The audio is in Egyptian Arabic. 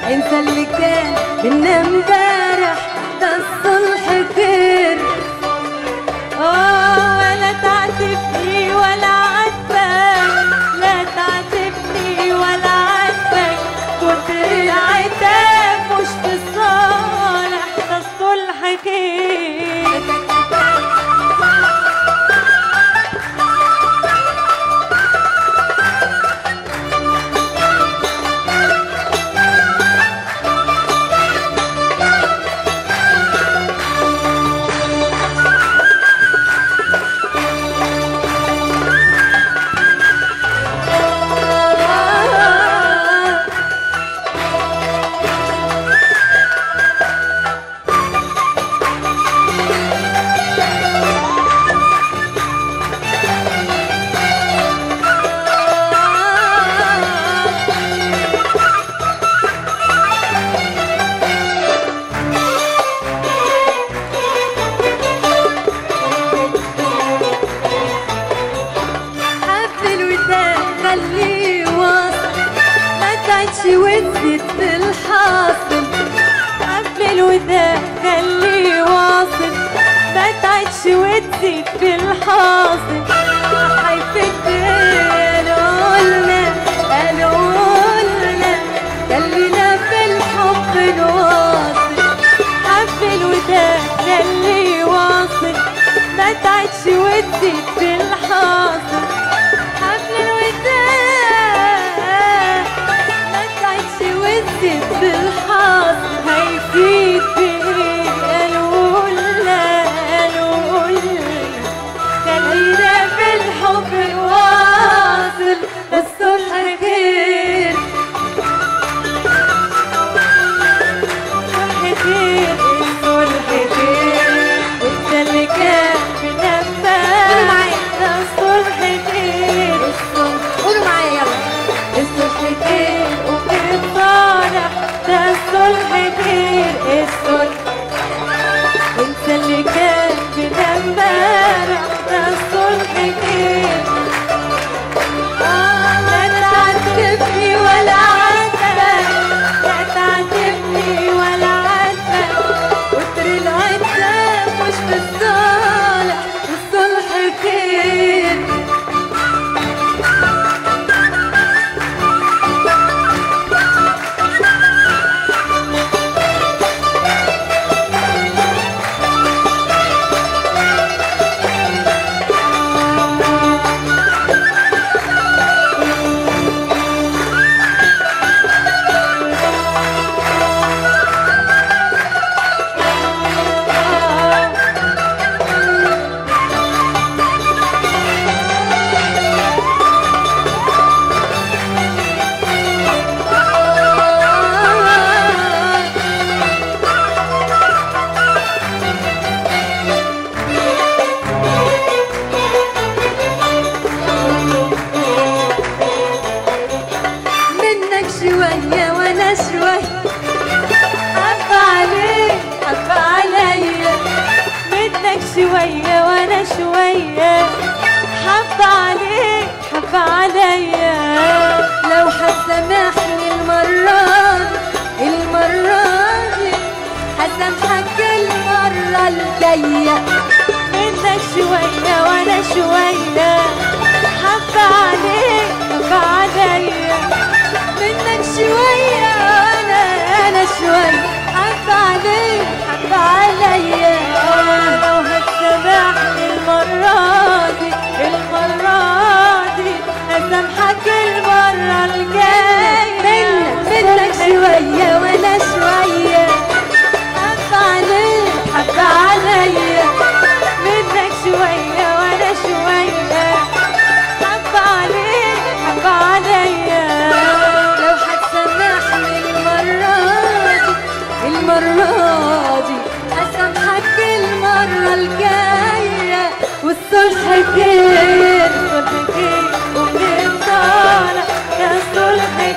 انسى اللي كان بينا امبارح ده الصلح خير اه ولا تعاتبني ولا عاتبك لا تعاتبني ولا عاتبك كتر العتاب مش في الصالح ده الصلح خير حفل وداد خليه واصل ما تعيش وتزيد في الحاصل حفل وداد خليه واصل ما تعيش وتزيد في الحاصل حيفك قالوا لنا قالوا لنا خلينا في الحب نواصل حفل وداد خليه واصل ما تعيش وتزيد في الحاصل حفل الوداع ما تعيش وتزيد في الحاصل هيفيد بيه قالوا لنا قالوا لنا خلينا في الحب واصل الصلح خير الصلح خير الصلح خير انت اللي كان قولوا معايا. بنفسك ده الصلح خير قولوا معايا يلا الصلح خير وبالصالح ده الصلح خير الصلح انت اللي كان بنا امبارح ده الصلح خير آه، لا تعاتبني ولا عاتبك لا تعاتبني ولا عاتبك كتر العتاب مش في الصالح الصلح خير منك شوية وانا شوية حب عليك حب عليا منك شوية وانا شوية حب عليك حب عليا لو هتسامحني المرة دي المرة دي هسامحك المرة الجاية منك شوية وانا شوية حب عليك حب عليا منك شوية أنا أنا شوية حب عليك حب عليا لو هتسامحني المرة دي المرة دي هسامحك المرة الجاية منك منك شوية وأنا شوية حب عليك حب عليا منك شوية وأنا شوية حب عليك حب عليا لو هتسامحني المرة دي المرة دي هسامحك المرة الجاية والصلح خير الصلح خير وبنطالع يا صلح